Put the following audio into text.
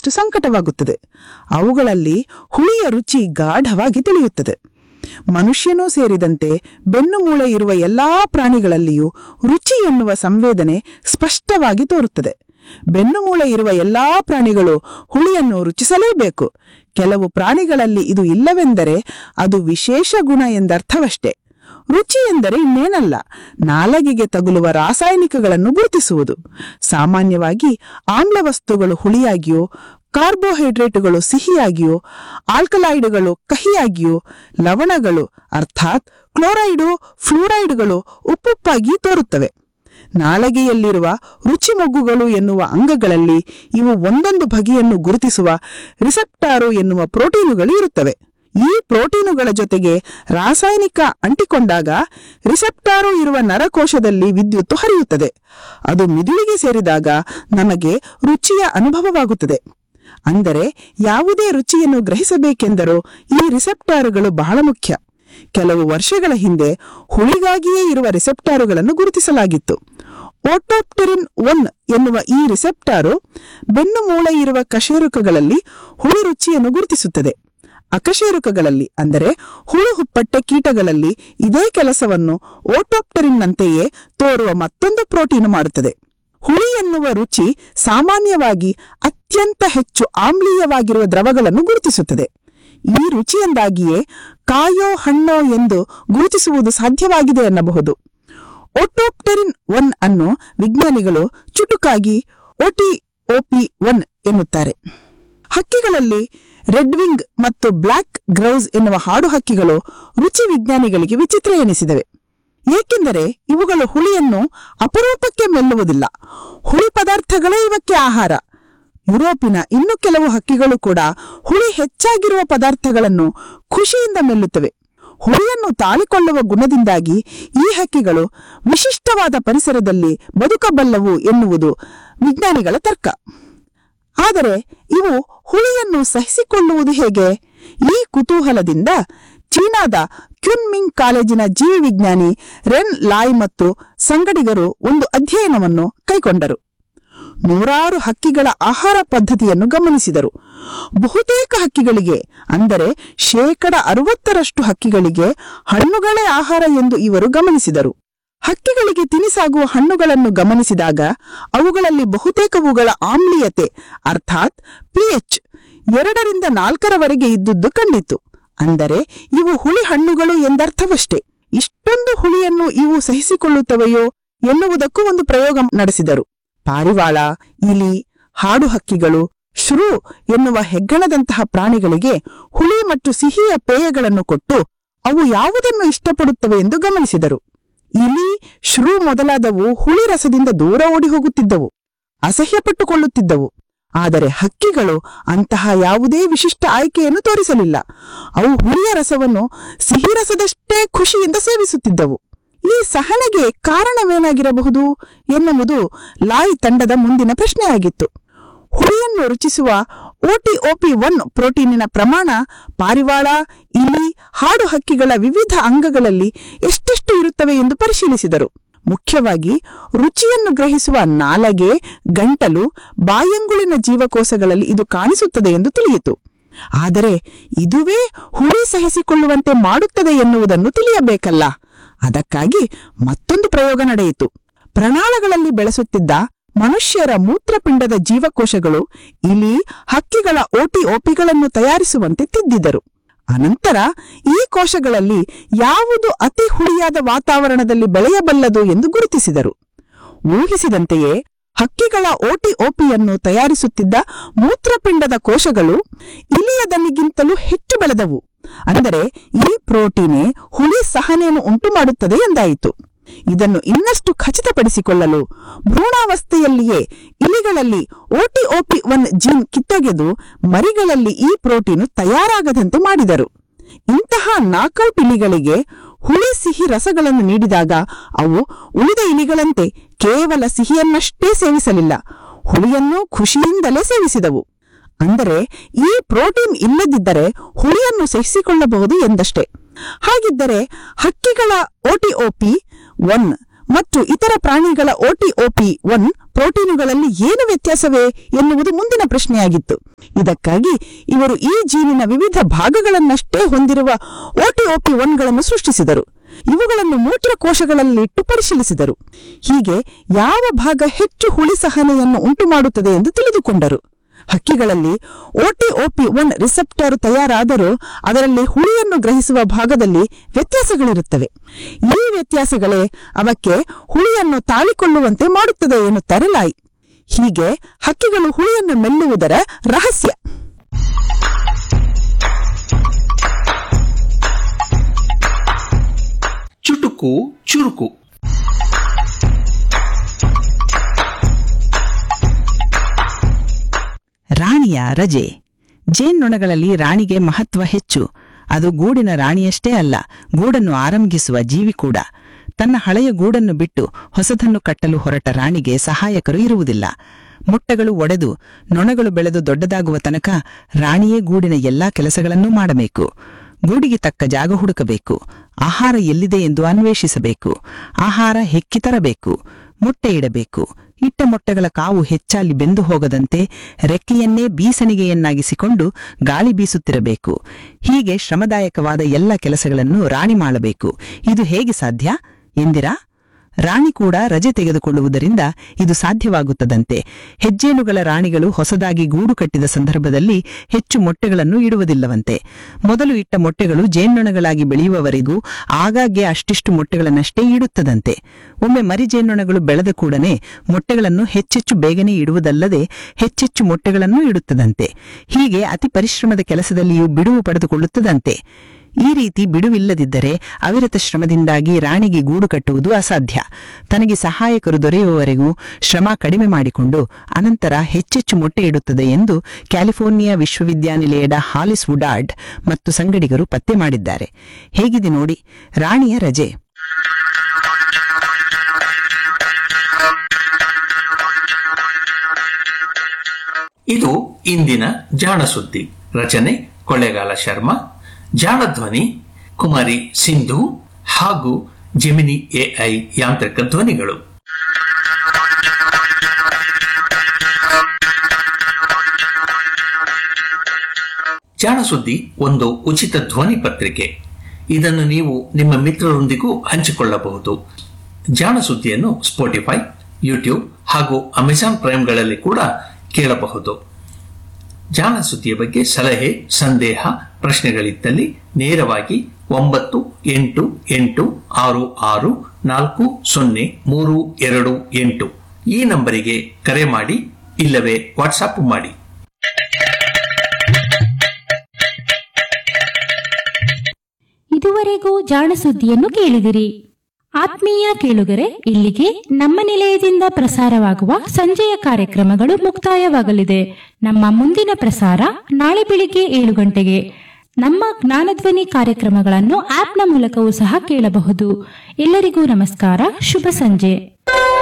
ತಿಳಿಯುವಷ್ಟು ಸಂಕಟವಾಗುತ್ತದೆ ಅವುಗಳಲ್ಲಿ ಹುಳಿಯ ರುಚಿ ಗಾಢವಾಗಿ ತಿಳಿಯುತ್ತದೆ ಮನುಷ್ಯನೂ ಸೇರಿದಂತೆ ಬೆನ್ನು ಮೂಳೆ ಇರುವ ಎಲ್ಲಾ ಪ್ರಾಣಿಗಳಲ್ಲಿಯೂ ರುಚಿ ಎನ್ನುವ ಸಂವೇದನೆ ಸ್ಪಷ್ಟವಾಗಿ ತೋರುತ್ತದೆ ಬೆನ್ನು ಮೂಳೆ ಇರುವ ಎಲ್ಲಾ ಪ್ರಾಣಿಗಳು ಹುಳಿಯನ್ನು ರುಚಿಸಲೇಬೇಕು ಕೆಲವು ಪ್ರಾಣಿಗಳಲ್ಲಿ ಇದು ಇಲ್ಲವೆಂದರೆ ಅದು ವಿಶೇಷ ಗುಣ ಎಂದರ್ಥವಷ್ಟೇ ರುಚಿ ಎಂದರೆ ಇನ್ನೇನಲ್ಲ ನಾಲಗೆಗೆ ತಗುಲುವ ರಾಸಾಯನಿಕಗಳನ್ನು ಗುರುತಿಸುವುದು ಸಾಮಾನ್ಯವಾಗಿ ಆಮ್ಲ ವಸ್ತುಗಳು ಹುಳಿಯಾಗಿಯೋ ಕಾರ್ಬೋಹೈಡ್ರೇಟುಗಳು ಸಿಹಿಯಾಗಿಯೋ ಆಲ್ಕಲಾಯ್ಡ್ಗಳು ಕಹಿಯಾಗಿಯೋ ಲವಣಗಳು ಅರ್ಥಾತ್ ಕ್ಲೋರೈಡು ಫ್ಲೂರೈಡ್ಗಳು ಉಪ್ಪುಪ್ಪಾಗಿ ತೋರುತ್ತವೆ ನಾಲಗೆಯಲ್ಲಿರುವ ರುಚಿ ಮೊಗ್ಗುಗಳು ಎನ್ನುವ ಅಂಗಗಳಲ್ಲಿ ಇವು ಒಂದೊಂದು ಬಗೆಯನ್ನು ಗುರುತಿಸುವ ರಿಸೆಪ್ಟಾರು ಎನ್ನುವ ಪ್ರೋಟೀನುಗಳು ಇರುತ್ತವೆ ಈ ಪ್ರೋಟೀನುಗಳ ಜೊತೆಗೆ ರಾಸಾಯನಿಕ ಅಂಟಿಕೊಂಡಾಗ ರಿಸೆಪ್ಟಾರು ಇರುವ ನರಕೋಶದಲ್ಲಿ ವಿದ್ಯುತ್ತು ಹರಿಯುತ್ತದೆ ಅದು ಮಿದುಳಿಗೆ ಸೇರಿದಾಗ ನಮಗೆ ರುಚಿಯ ಅನುಭವವಾಗುತ್ತದೆ ಅಂದರೆ ಯಾವುದೇ ರುಚಿಯನ್ನು ಗ್ರಹಿಸಬೇಕೆಂದರೂ ಈ ರಿಸೆಪ್ಟಾರುಗಳು ಬಹಳ ಮುಖ್ಯ ಕೆಲವು ವರ್ಷಗಳ ಹಿಂದೆ ಹುಳಿಗಾಗಿಯೇ ಇರುವ ರಿಸೆಪ್ಟಾರುಗಳನ್ನು ಗುರುತಿಸಲಾಗಿತ್ತು ಓಟೋಪ್ಟೆರಿನ್ ಒನ್ ಎನ್ನುವ ಈ ರಿಸೆಪ್ಟಾರು ಬೆನ್ನು ಮೂಳೆ ಇರುವ ಕಶೇರುಕಗಳಲ್ಲಿ ಹುಳಿ ರುಚಿಯನ್ನು ಗುರುತಿಸುತ್ತದೆ ಅಕಶೇರುಕಗಳಲ್ಲಿ ಅಂದರೆ ಹುಳು ಹುಪ್ಪಟ್ಟೆ ಕೀಟಗಳಲ್ಲಿ ಇದೇ ಕೆಲಸವನ್ನು ಓಟೋಪ್ಟರಿನ್ನಂತೆಯೇ ತೋರುವ ಮತ್ತೊಂದು ಪ್ರೋಟೀನು ಮಾಡುತ್ತದೆ ಹುಳಿ ಎನ್ನುವ ರುಚಿ ಸಾಮಾನ್ಯವಾಗಿ ಅತ್ಯಂತ ಹೆಚ್ಚು ಆಮ್ಲೀಯವಾಗಿರುವ ದ್ರವಗಳನ್ನು ಗುರುತಿಸುತ್ತದೆ ಈ ರುಚಿಯಿಂದಾಗಿಯೇ ಕಾಯೋ ಹಣ್ಣೋ ಎಂದು ಗುರುತಿಸುವುದು ಸಾಧ್ಯವಾಗಿದೆ ಎನ್ನಬಹುದು ಓಟೋಪ್ಟೆರಿನ್ ಒನ್ ಅನ್ನು ವಿಜ್ಞಾನಿಗಳು ಚುಟುಕಾಗಿ ಒಟಿಒಪಿ ಒನ್ ಎನ್ನುತ್ತಾರೆ ಹಕ್ಕಿಗಳಲ್ಲಿ ರೆಡ್ ವಿಂಗ್ ಮತ್ತು ಬ್ಲಾಕ್ ಗ್ರೌಸ್ ಎನ್ನುವ ಹಾಡು ಹಕ್ಕಿಗಳು ರುಚಿ ವಿಜ್ಞಾನಿಗಳಿಗೆ ವಿಚಿತ್ರ ಎನಿಸಿದವೆ ಏಕೆಂದರೆ ಇವುಗಳು ಹುಳಿಯನ್ನು ಅಪರೂಪಕ್ಕೆ ಮೆಲ್ಲುವುದಿಲ್ಲ ಹುಳಿ ಪದಾರ್ಥಗಳೇ ಇವಕ್ಕೆ ಆಹಾರ ಯುರೋಪಿನ ಇನ್ನು ಕೆಲವು ಹಕ್ಕಿಗಳು ಕೂಡ ಹುಳಿ ಹೆಚ್ಚಾಗಿರುವ ಪದಾರ್ಥಗಳನ್ನು ಖುಷಿಯಿಂದ ಮೆಲ್ಲುತ್ತವೆ ಹುಳಿಯನ್ನು ತಾಳಿಕೊಳ್ಳುವ ಗುಣದಿಂದಾಗಿ ಈ ಹಕ್ಕಿಗಳು ವಿಶಿಷ್ಟವಾದ ಪರಿಸರದಲ್ಲಿ ಬದುಕಬಲ್ಲವು ಎನ್ನುವುದು ವಿಜ್ಞಾನಿಗಳ ತರ್ಕ ಆದರೆ ಇವು ಹುಳಿಯನ್ನು ಸಹಿಸಿಕೊಳ್ಳುವುದು ಹೇಗೆ ಈ ಕುತೂಹಲದಿಂದ ಚೀನಾದ ಕ್ಯುನ್ಮಿಂಗ್ ಕಾಲೇಜಿನ ಜೀವಿ ವಿಜ್ಞಾನಿ ರೆನ್ ಲಾಯ್ ಮತ್ತು ಸಂಗಡಿಗರು ಒಂದು ಅಧ್ಯಯನವನ್ನು ಕೈಗೊಂಡರು ನೂರಾರು ಹಕ್ಕಿಗಳ ಆಹಾರ ಪದ್ಧತಿಯನ್ನು ಗಮನಿಸಿದರು ಬಹುತೇಕ ಹಕ್ಕಿಗಳಿಗೆ ಅಂದರೆ ಶೇಕಡ ಅರವತ್ತರಷ್ಟು ಹಕ್ಕಿಗಳಿಗೆ ಹಣ್ಣುಗಳೇ ಆಹಾರ ಎಂದು ಇವರು ಗಮನಿಸಿದರು ಹಕ್ಕಿಗಳಿಗೆ ತಿನಿಸಾಗುವ ಹಣ್ಣುಗಳನ್ನು ಗಮನಿಸಿದಾಗ ಅವುಗಳಲ್ಲಿ ಬಹುತೇಕವುಗಳ ಆಮ್ಲೀಯತೆ ಅರ್ಥಾತ್ ಪಿಎಚ್ ಎರಡರಿಂದ ನಾಲ್ಕರವರೆಗೆ ಇದ್ದುದು ಕಂಡಿತು ಅಂದರೆ ಇವು ಹುಳಿ ಹಣ್ಣುಗಳು ಎಂದರ್ಥವಷ್ಟೇ ಇಷ್ಟೊಂದು ಹುಳಿಯನ್ನು ಇವು ಸಹಿಸಿಕೊಳ್ಳುತ್ತವೆಯೋ ಎನ್ನುವುದಕ್ಕೂ ಒಂದು ಪ್ರಯೋಗ ನಡೆಸಿದರು ಪಾರಿವಾಳ ಇಲಿ ಹಾಡು ಹಕ್ಕಿಗಳು ಶ್ರೂ ಎನ್ನುವ ಹೆಗ್ಗಣದಂತಹ ಪ್ರಾಣಿಗಳಿಗೆ ಹುಳಿ ಮತ್ತು ಸಿಹಿಯ ಪೇಯಗಳನ್ನು ಕೊಟ್ಟು ಅವು ಯಾವುದನ್ನು ಇಷ್ಟಪಡುತ್ತವೆ ಎಂದು ಗಮನಿಸಿದರು ಇಲಿ ಶ್ರೂ ಮೊದಲಾದವು ಹುಳಿ ರಸದಿಂದ ದೂರ ಓಡಿ ಹೋಗುತ್ತಿದ್ದವು ಅಸಹ್ಯಪಟ್ಟುಕೊಳ್ಳುತ್ತಿದ್ದವು ಆದರೆ ಹಕ್ಕಿಗಳು ಅಂತಹ ಯಾವುದೇ ವಿಶಿಷ್ಟ ಆಯ್ಕೆಯನ್ನು ತೋರಿಸಲಿಲ್ಲ ಅವು ಹುಳಿಯ ರಸವನ್ನು ಸಿಹಿ ರಸದಷ್ಟೇ ಖುಷಿಯಿಂದ ಸೇವಿಸುತ್ತಿದ್ದವು ಈ ಸಹನೆಗೆ ಕಾರಣವೇನಾಗಿರಬಹುದು ಎನ್ನುವುದು ಲಾಯ್ ತಂಡದ ಮುಂದಿನ ಪ್ರಶ್ನೆಯಾಗಿತ್ತು ಹುಳಿಯನ್ನು ರುಚಿಸುವ ಓಟಿಒಪಿ ಒನ್ ಪ್ರೋಟೀನಿನ ಪ್ರಮಾಣ ಪಾರಿವಾಳ ಇಲಿ ಹಾಡು ಹಕ್ಕಿಗಳ ವಿವಿಧ ಅಂಗಗಳಲ್ಲಿ ಎಷ್ಟೆಷ್ಟು ಇರುತ್ತವೆ ಎಂದು ಪರಿಶೀಲಿಸಿದರು ಮುಖ್ಯವಾಗಿ ರುಚಿಯನ್ನು ಗ್ರಹಿಸುವ ನಾಲಗೆ ಗಂಟಲು ಬಾಯಂಗುಳಿನ ಜೀವಕೋಶಗಳಲ್ಲಿ ಇದು ಕಾಣಿಸುತ್ತದೆ ಎಂದು ತಿಳಿಯಿತು ಆದರೆ ಇದುವೇ ಹುಳಿ ಸಹಿಸಿಕೊಳ್ಳುವಂತೆ ಮಾಡುತ್ತದೆ ಎನ್ನುವುದನ್ನು ತಿಳಿಯಬೇಕಲ್ಲ ಅದಕ್ಕಾಗಿ ಮತ್ತೊಂದು ಪ್ರಯೋಗ ನಡೆಯಿತು ಪ್ರಣಾಳಗಳಲ್ಲಿ ಬೆಳೆಸುತ್ತಿದ್ದ ಮನುಷ್ಯರ ಮೂತ್ರಪಿಂಡದ ಜೀವಕೋಶಗಳು ಇಲಿ ಹಕ್ಕಿಗಳ ಓಟಿಒಪಿಗಳನ್ನು ತಯಾರಿಸುವಂತೆ ತಿದ್ದಿದರು ಅನಂತರ ಈ ಕೋಶಗಳಲ್ಲಿ ಯಾವುದು ಅತಿ ಹುಳಿಯಾದ ವಾತಾವರಣದಲ್ಲಿ ಬೆಳೆಯಬಲ್ಲದು ಎಂದು ಗುರುತಿಸಿದರು ಊಹಿಸಿದಂತೆಯೇ ಹಕ್ಕಿಗಳ ಓಟಿಒಪಿಯನ್ನು ತಯಾರಿಸುತ್ತಿದ್ದ ಮೂತ್ರಪಿಂಡದ ಕೋಶಗಳು ಇಲಿಯ ದನಿಗಿಂತಲೂ ಹೆಚ್ಚು ಬೆಳೆದವು ಅಂದರೆ ಈ ಪ್ರೋಟೀನೇ ಹುಳಿ ಸಹನೆಯನ್ನು ಉಂಟು ಮಾಡುತ್ತದೆ ಎಂದಾಯಿತು ಇದನ್ನು ಇನ್ನಷ್ಟು ಖಚಿತಪಡಿಸಿಕೊಳ್ಳಲು ಭ್ರೂಣಾವಸ್ಥೆಯಲ್ಲಿಯೇ ಇಲಿಗಳಲ್ಲಿ ಓಟಿಒಪಿ ಒನ್ ಜೀನ್ ಕಿತ್ತೊಗೆದು ಮರಿಗಳಲ್ಲಿ ಈ ಪ್ರೋಟೀನು ತಯಾರಾಗದಂತೆ ಮಾಡಿದರು ಇಂತಹ ನಾಕೌಟ್ ಇಲಿಗಳಿಗೆ ಹುಳಿ ಸಿಹಿ ರಸಗಳನ್ನು ನೀಡಿದಾಗ ಅವು ಉಳಿದ ಇಲಿಗಳಂತೆ ಕೇವಲ ಸಿಹಿಯನ್ನಷ್ಟೇ ಸೇವಿಸಲಿಲ್ಲ ಹುಳಿಯನ್ನು ಖುಷಿಯಿಂದಲೇ ಸೇವಿಸಿದವು ಅಂದರೆ ಈ ಪ್ರೋಟೀನ್ ಇಲ್ಲದಿದ್ದರೆ ಹುಳಿಯನ್ನು ಸಹಿಸಿಕೊಳ್ಳಬಹುದು ಎಂದಷ್ಟೇ ಹಾಗಿದ್ದರೆ ಹಕ್ಕಿಗಳ ಓಟಿಒಪಿ ಒನ್ ಮತ್ತು ಇತರ ಪ್ರಾಣಿಗಳ ಓಟಿಒಪಿ ಒನ್ ಪ್ರೋಟೀನುಗಳಲ್ಲಿ ಏನು ವ್ಯತ್ಯಾಸವೇ ಎನ್ನುವುದು ಮುಂದಿನ ಪ್ರಶ್ನೆಯಾಗಿತ್ತು ಇದಕ್ಕಾಗಿ ಇವರು ಈ ಜೀನಿನ ವಿವಿಧ ಭಾಗಗಳನ್ನಷ್ಟೇ ಹೊಂದಿರುವ ಓಟಿಒಪಿ ಒನ್ಗಳನ್ನು ಸೃಷ್ಟಿಸಿದರು ಇವುಗಳನ್ನು ಮೂತ್ರಕೋಶಗಳಲ್ಲಿಟ್ಟು ಪರಿಶೀಲಿಸಿದರು ಹೀಗೆ ಯಾವ ಭಾಗ ಹೆಚ್ಚು ಹುಳಿ ಸಹನೆಯನ್ನು ಉಂಟುಮಾಡುತ್ತದೆ ಎಂದು ತಿಳಿದುಕೊಂಡರು ಹಕ್ಕಿಗಳಲ್ಲಿ ಓಟಿಒಪಿ ಒನ್ ರಿಸೆಪ್ಟರ್ ತಯಾರಾದರೂ ಅದರಲ್ಲಿ ಹುಳಿಯನ್ನು ಗ್ರಹಿಸುವ ಭಾಗದಲ್ಲಿ ವ್ಯತ್ಯಾಸಗಳಿರುತ್ತವೆ ಈ ವ್ಯತ್ಯಾಸಗಳೇ ಅವಕ್ಕೆ ಹುಳಿಯನ್ನು ತಾಳಿಕೊಳ್ಳುವಂತೆ ಮಾಡುತ್ತದೆ ಎನ್ನುತ್ತಾರೆ ಲಾಯ್ ಹೀಗೆ ಹಕ್ಕಿಗಳು ಹುಳಿಯನ್ನು ಮೆಲ್ಲುವುದರ ರಹಸ್ಯ ಚುಟುಕು ಚುರುಕು ರಾಣಿಯ ರಜೆ ಜೇನ್ನೊಣಗಳಲ್ಲಿ ರಾಣಿಗೆ ಮಹತ್ವ ಹೆಚ್ಚು ಅದು ಗೂಡಿನ ರಾಣಿಯಷ್ಟೇ ಅಲ್ಲ ಗೂಡನ್ನು ಆರಂಭಿಸುವ ಜೀವಿ ಕೂಡ ತನ್ನ ಹಳೆಯ ಗೂಡನ್ನು ಬಿಟ್ಟು ಹೊಸದನ್ನು ಕಟ್ಟಲು ಹೊರಟ ರಾಣಿಗೆ ಸಹಾಯಕರು ಇರುವುದಿಲ್ಲ ಮುಟ್ಟಗಳು ಒಡೆದು ನೊಣಗಳು ಬೆಳೆದು ದೊಡ್ಡದಾಗುವ ತನಕ ರಾಣಿಯೇ ಗೂಡಿನ ಎಲ್ಲಾ ಕೆಲಸಗಳನ್ನೂ ಮಾಡಬೇಕು ಗೂಡಿಗೆ ತಕ್ಕ ಜಾಗ ಹುಡುಕಬೇಕು ಆಹಾರ ಎಲ್ಲಿದೆ ಎಂದು ಅನ್ವೇಷಿಸಬೇಕು ಆಹಾರ ಹೆಕ್ಕಿ ತರಬೇಕು ಮೊಟ್ಟೆ ಇಡಬೇಕು ಇಟ್ಟ ಮೊಟ್ಟೆಗಳ ಕಾವು ಹೆಚ್ಚಾಲಿ ಬೆಂದು ಹೋಗದಂತೆ ರೆಕ್ಕೆಯನ್ನೇ ಬೀಸಣಿಗೆಯನ್ನಾಗಿಸಿಕೊಂಡು ಗಾಳಿ ಬೀಸುತ್ತಿರಬೇಕು ಹೀಗೆ ಶ್ರಮದಾಯಕವಾದ ಎಲ್ಲ ಕೆಲಸಗಳನ್ನು ರಾಣಿ ಮಾಡಬೇಕು ಇದು ಹೇಗೆ ಸಾಧ್ಯ ಎಂದಿರಾ ರಾಣಿ ಕೂಡ ರಜೆ ತೆಗೆದುಕೊಳ್ಳುವುದರಿಂದ ಇದು ಸಾಧ್ಯವಾಗುತ್ತದಂತೆ ಹೆಜ್ಜೇನುಗಳ ರಾಣಿಗಳು ಹೊಸದಾಗಿ ಗೂಡು ಕಟ್ಟಿದ ಸಂದರ್ಭದಲ್ಲಿ ಹೆಚ್ಚು ಮೊಟ್ಟೆಗಳನ್ನು ಇಡುವುದಿಲ್ಲವಂತೆ ಮೊದಲು ಇಟ್ಟ ಮೊಟ್ಟೆಗಳು ಜೇನ್ನೊಣಗಳಾಗಿ ಬೆಳೆಯುವವರೆಗೂ ಆಗಾಗ್ಗೆ ಅಷ್ಟಿಷ್ಟು ಮೊಟ್ಟೆಗಳನ್ನಷ್ಟೇ ಇಡುತ್ತದಂತೆ ಒಮ್ಮೆ ಮರಿ ಜೇನ್ನೊಣಗಳು ಬೆಳೆದ ಕೂಡನೆ ಮೊಟ್ಟೆಗಳನ್ನು ಹೆಚ್ಚೆಚ್ಚು ಬೇಗನೆ ಇಡುವುದಲ್ಲದೆ ಹೆಚ್ಚೆಚ್ಚು ಮೊಟ್ಟೆಗಳನ್ನು ಇಡುತ್ತದಂತೆ ಹೀಗೆ ಅತಿ ಪರಿಶ್ರಮದ ಕೆಲಸದಲ್ಲಿಯೂ ಬಿಡುವು ಪಡೆದುಕೊಳ್ಳುತ್ತದಂತೆ ಈ ರೀತಿ ಬಿಡುವಿಲ್ಲದಿದ್ದರೆ ಅವಿರತ ಶ್ರಮದಿಂದಾಗಿ ರಾಣಿಗೆ ಗೂಡು ಕಟ್ಟುವುದು ಅಸಾಧ್ಯ ತನಗೆ ಸಹಾಯಕರು ದೊರೆಯುವವರೆಗೂ ಶ್ರಮ ಕಡಿಮೆ ಮಾಡಿಕೊಂಡು ಅನಂತರ ಹೆಚ್ಚೆಚ್ಚು ಮೊಟ್ಟೆ ಇಡುತ್ತದೆ ಎಂದು ಕ್ಯಾಲಿಫೋರ್ನಿಯಾ ವಿಶ್ವವಿದ್ಯಾನಿಲಯದ ಹಾಲಿಸ್ ವುಡಾರ್ಡ್ ಮತ್ತು ಸಂಗಡಿಗರು ಪತ್ತೆ ಮಾಡಿದ್ದಾರೆ ಹೇಗಿದೆ ನೋಡಿ ರಾಣಿಯ ರಜೆ ಇದು ಇಂದಿನ ಜಾಣ ಸುದ್ದಿ ರಚನೆ ಕೊಳ್ಳೇಗಾಲ ಶರ್ಮಾ ಜಾಣ ಧ್ವನಿ ಕುಮಾರಿ ಸಿಂಧು ಹಾಗೂ ಜೆಮಿನಿ ಎಐ ಯಾಂತ್ರಿಕ ಧ್ವನಿಗಳು ಜಾಣ ಸುದ್ದಿ ಒಂದು ಉಚಿತ ಧ್ವನಿ ಪತ್ರಿಕೆ ಇದನ್ನು ನೀವು ನಿಮ್ಮ ಮಿತ್ರರೊಂದಿಗೂ ಹಂಚಿಕೊಳ್ಳಬಹುದು ಜಾಣ ಸುದ್ದಿಯನ್ನು ಸ್ಪೋಟಿಫೈ ಯೂಟ್ಯೂಬ್ ಹಾಗೂ ಅಮೆಜಾನ್ ಪ್ರೈಮ್ಗಳಲ್ಲಿ ಕೂಡ ಕೇಳಬಹುದು ಜಾಣ ಸುದ್ದಿಯ ಬಗ್ಗೆ ಸಲಹೆ ಸಂದೇಹ ಪ್ರಶ್ನೆಗಳಿದ್ದಲ್ಲಿ ನೇರವಾಗಿ ಒಂಬತ್ತು ಎಂಟು ಎಂಟು ಆರು ಆರು ನಾಲ್ಕು ಸೊನ್ನೆ ಮೂರು ಎರಡು ಎಂಟು ಈ ನಂಬರಿಗೆ ಕರೆ ಮಾಡಿ ಇಲ್ಲವೇ ವಾಟ್ಸಾಪ್ ಮಾಡಿ ಇದುವರೆಗೂ ಜಾಣ ಸುದ್ದಿಯನ್ನು ಕೇಳಿದಿರಿ ಆತ್ಮೀಯ ಕೇಳುಗರೆ ಇಲ್ಲಿಗೆ ನಮ್ಮ ನಿಲಯದಿಂದ ಪ್ರಸಾರವಾಗುವ ಸಂಜೆಯ ಕಾರ್ಯಕ್ರಮಗಳು ಮುಕ್ತಾಯವಾಗಲಿದೆ ನಮ್ಮ ಮುಂದಿನ ಪ್ರಸಾರ ನಾಳೆ ಬೆಳಿಗ್ಗೆ ಏಳು ಗಂಟೆಗೆ ನಮ್ಮ ಜ್ಞಾನಧ್ವನಿ ಕಾರ್ಯಕ್ರಮಗಳನ್ನು ಆಪ್ನ ಮೂಲಕವೂ ಸಹ ಕೇಳಬಹುದು ಎಲ್ಲರಿಗೂ ನಮಸ್ಕಾರ ಶುಭ ಸಂಜೆ